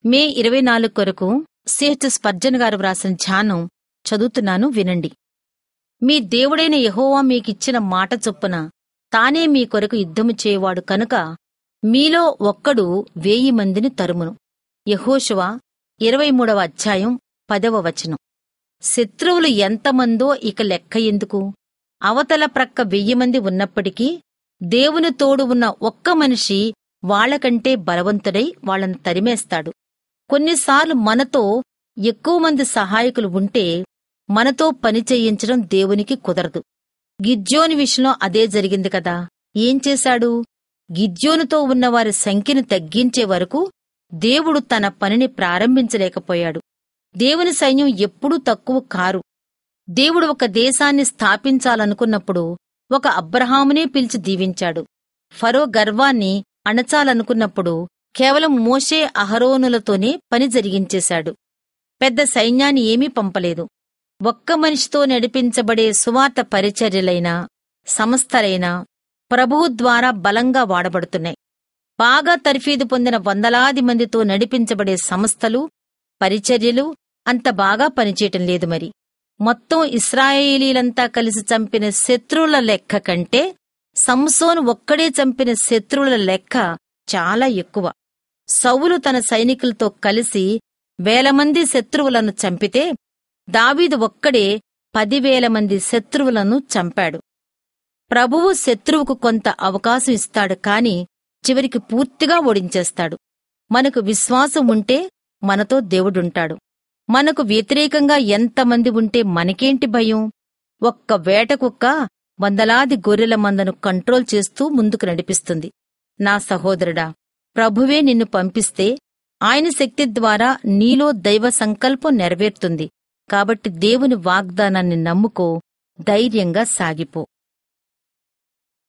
మే ఇరవై నాలుగు కొరకు సిహెచ్ స్పర్జన్ గారు వ్రాసిన ధ్యానం చదువుతున్నాను వినండి మీ దేవుడైన యెహోవా మీకిచ్చిన మాట చొప్పున తానే మీ కొరకు యుద్ధము చేయవాడు కనుక మీలో ఒక్కడు వేయి మందిని తరుమును యహోషువ ఇరవై మూడవ అధ్యాయం పదవ వచనం శత్రువులు ఎంతమందో ఇక లెక్క ఎందుకు అవతల ప్రక్క వెయ్యి మంది ఉన్నప్పటికీ దేవుని తోడు ఉన్న ఒక్క మనిషి వాళ్లకంటే బలవంతుడై వాళ్ళని తరిమేస్తాడు కొన్నిసార్లు మనతో ఎక్కువ మంది సహాయకులు ఉంటే మనతో పని చేయించడం దేవునికి కుదరదు గిద్యోని విషయంలో అదే జరిగింది కదా ఏం చేశాడు గిద్యోనుతో ఉన్నవారి సంఖ్యను తగ్గించే వరకు దేవుడు తన పనిని ప్రారంభించలేకపోయాడు దేవుని సైన్యం ఎప్పుడూ తక్కువ కారు దేవుడు ఒక దేశాన్ని స్థాపించాలనుకున్నప్పుడు ఒక అబ్రహామునే పిలిచి దీవించాడు ఫరో గర్వాన్ని అణచాలనుకున్నప్పుడు కేవలం మోషే అహరోనులతోనే పని జరిగించేశాడు పెద్ద సైన్యాన్ని ఏమీ పంపలేదు ఒక్క మనిషితో నడిపించబడే సువార్త పరిచర్యలైనా సంస్థలైనా ప్రభువు ద్వారా బలంగా వాడబడుతున్నాయి బాగా తర్ఫీదు పొందిన వందలాది మందితో నడిపించబడే సంస్థలు పరిచర్యలు అంత బాగా పనిచేయటం లేదు మరి మొత్తం ఇస్రాయేలీలంతా కలిసి చంపిన శత్రువుల లెక్క కంటే సంసోను ఒక్కడే చంపిన శత్రువుల లెక్క చాలా ఎక్కువ సౌలు తన సైనికులతో కలిసి వేల మంది శత్రువులను చంపితే దావీదు ఒక్కడే పదివేల మంది శత్రువులను చంపాడు ప్రభువు శత్రువుకు కొంత అవకాశం ఇస్తాడు కాని చివరికి పూర్తిగా ఓడించేస్తాడు మనకు విశ్వాసం ఉంటే మనతో దేవుడుంటాడు మనకు వ్యతిరేకంగా ఎంతమంది ఉంటే మనకేంటి భయం ఒక్క వేటకుక్క వందలాది గొర్రెల మందను కంట్రోల్ చేస్తూ ముందుకు నడిపిస్తుంది నా సహోదరుడా ప్రభువే నిన్ను పంపిస్తే ఆయన శక్తి ద్వారా నీలో దైవ సంకల్పం నెరవేరుతుంది కాబట్టి దేవుని వాగ్దానాన్ని నమ్ముకో ధైర్యంగా సాగిపో